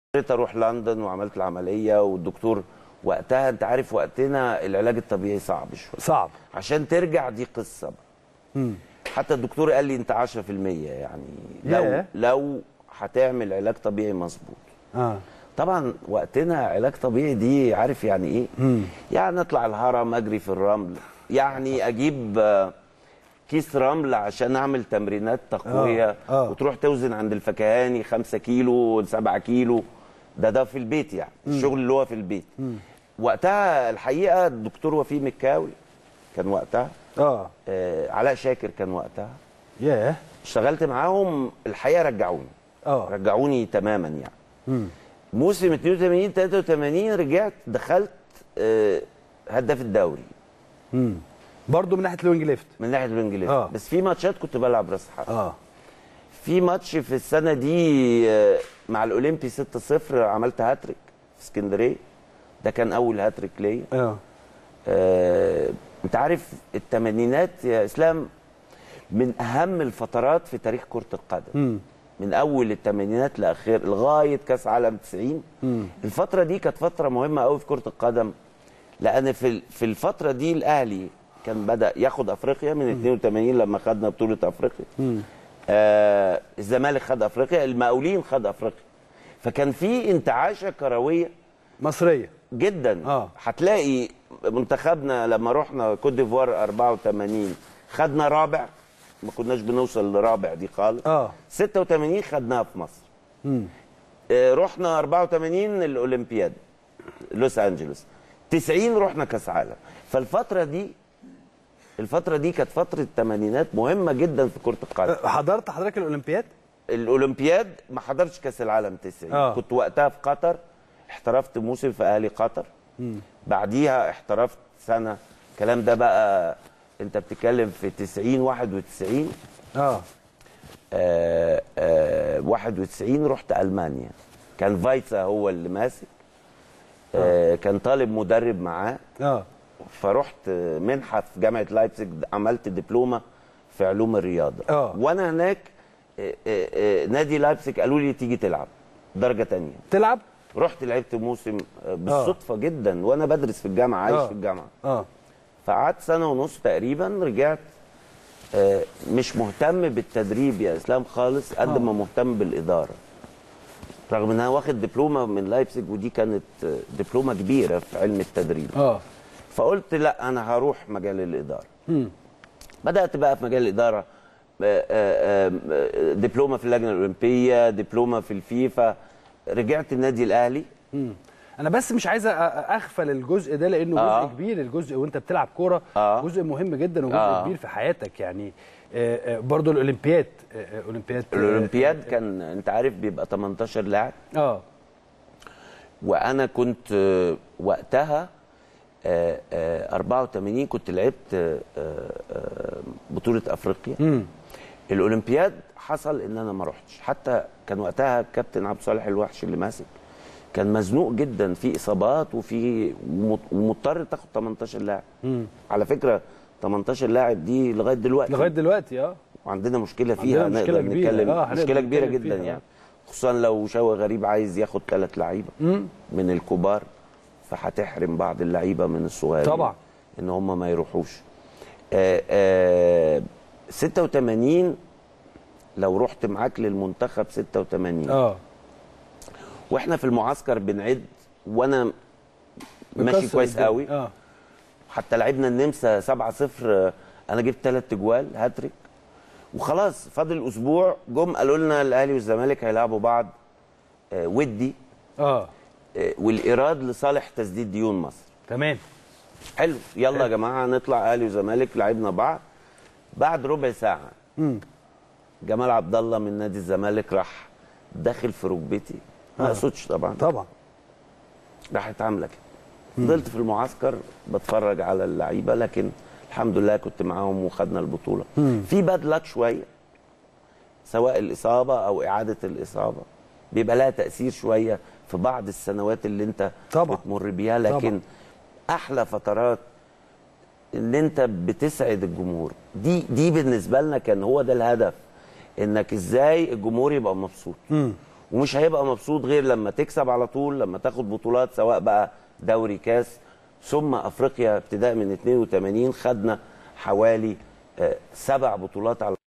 اضطريت اروح لندن وعملت العمليه والدكتور وقتها انت عارف وقتنا العلاج الطبيعي صعب شويه صعب عشان ترجع دي قصه بقى مم. حتى الدكتور قال لي انت 10% يعني لو ياه. لو هتعمل علاج طبيعي مظبوط اه طبعا وقتنا علاج طبيعي دي عارف يعني ايه مم. يعني اطلع الهرم اجري في الرمل يعني اجيب آه، كيس رمل عشان اعمل تمرينات تقويه آه، آه. وتروح توزن عند الفكهاني 5 كيلو 7 كيلو ده ده في البيت يعني الشغل اللي هو في البيت وقتها الحقيقه الدكتور وفيق مكاوي كان وقتها اه آه علاء شاكر كان وقتها ياه اشتغلت معاهم الحقيقه رجعوني اه رجعوني تماما يعني مم. موسم 82 83 رجعت دخلت آه، هداف الدوري مم. برضه من ناحيه الوينج ليفت من ناحيه الانجليزي آه. بس في ماتشات كنت بلعب راس حرب اه في ماتش في السنه دي آه، مع الاولمبي 6-0 عملت هاتريك في اسكندريه ده كان اول هاتريك ليا اه آه، انت عارف الثمانينات يا اسلام من اهم الفترات في تاريخ كره القدم مم. من اول الثمانينات لاخر لغايه كاس عالم 90 مم. الفتره دي كانت فتره مهمه قوي في كره القدم لان في ال- في الفتره دي الاهلي كان بدا ياخد افريقيا من 82 لما خدنا بطوله افريقيا مم. آه الزمالك خد افريقيا المقاولين خد افريقيا فكان في انتعاشه كرويه مصريه جدا آه. هتلاقي منتخبنا لما رحنا كوت ديفوار 84 خدنا رابع ما كناش بنوصل لرابع دي خالص اه 86 خدناها في مصر مم. آه، رحنا 84 الاولمبياد لوس انجلوس 90 رحنا كاس عالم فالفتره دي الفتره دي كانت فتره الثمانينات مهمه جدا في كره القدم أه، حضرت حضرتك الاولمبياد الاولمبياد ما حضرتش كاس العالم 90 آه. كنت وقتها في قطر احترفت موسم في اهلي قطر بعديها احترفت سنه الكلام ده بقى انت بتتكلم في 90 91 اه آه آه 91 رحت المانيا كان فايتسا هو اللي ماسك آه كان طالب مدرب معاه اه فرحت منحه في جامعه لايبزيج عملت دبلومه في علوم الرياضه آه. وانا هناك آه، آه، آه، نادي لايبزيج قالوا لي تيجي تلعب درجه تانية تلعب رحت لعبت موسم آه، بالصدفه جدا وانا بدرس في الجامعه عايش آه. في الجامعه اه فقعدت سنه ونص تقريبا رجعت آه، مش مهتم بالتدريب يا اسلام خالص قد آه. ما مهتم بالاداره رغم ان انا واخد دبلومه من لايبزيج ودي كانت آه، دبلومه كبيره في علم التدريب اه فقلت لا انا هروح مجال الاداره مم. بدات بقى في مجال الاداره آه، آه، آه، دبلومه في اللجنه الاولمبيه دبلومه في الفيفا رجعت النادي الاهلي مم. انا بس مش عايز أ- أ- اغفل الجزء ده لانه جزء آه. كبير الجزء وانت بتلعب كوره آه. جزء مهم جدا وجزء آه. كبير في حياتك يعني آه، آه، برضو الاولمبياد آه، آه، اولمبياد آه، الاولمبياد كان انت عارف بيبقى 18 لاعب اه وانا كنت آه، وقتها آه، آه، 84 كنت لعبت آه، آه، بطوله افريقيا امم الاولمبياد حصل ان انا ما رحتش حتى كان وقتها الكابتن عبد الصالح الوحش اللي ماسك كان مزنوق جدا في اصابات وفي ومض- ومضطر تاخد 18 لاعب امم على فكره 18 لاعب دي لغايه دلوقتي لغايه دلوقتي اه وعندنا مشكله فيها عندنا مشكلة نقدر كبيرة. نتكلم آه، هنقدر مشكله كبيره نتكلم جدا فيها، آه. يعني خصوصا لو شوقي غريب عايز ياخد ثلاث لعيبه امم من الكبار فهتحرم بعض اللعيبه من الصغيرين طبعا. ان هم ما يروحوش آه آه 86 لو رحت معاك للمنتخب 86 اه واحنا في المعسكر بنعد وانا ماشي مكسر كويس الدنيا. قوي اه حتى لعبنا النمسا 7-0 انا جبت ثلاث اجوال هاتريك وخلاص فاضل اسبوع جم قالوا لنا الاهلي والزمالك هيلعبوا بعض آه، ودي اه آه، والايراد لصالح تسديد ديون مصر تمام حلو يلا يا جماعه نطلع اهلي وزمالك لعبنا بعض بعد ربع ساعه امم جمال عبد الله من نادي الزمالك راح داخل في ركبتي ما آه. اقصدش طبعا طبعا راحت عامله كده فضلت في المعسكر بتفرج على اللعيبه لكن الحمد لله كنت معاهم وخدنا البطوله مم. في باد لك شويه سواء الاصابه او اعاده الاصابه بيبقى لها تاثير شويه في بعض السنوات اللي انت طبعا. بتمر بيها لكن طبعا. احلى فترات ان انت بتسعد الجمهور دي دي بالنسبه لنا كان هو ده الهدف انك ازاي الجمهور يبقى مبسوط امم ومش هيبقى مبسوط غير لما تكسب على طول لما تاخد بطولات سواء بقى دوري كاس ثم افريقيا ابتداء من 82 خدنا حوالي آه، سبع بطولات على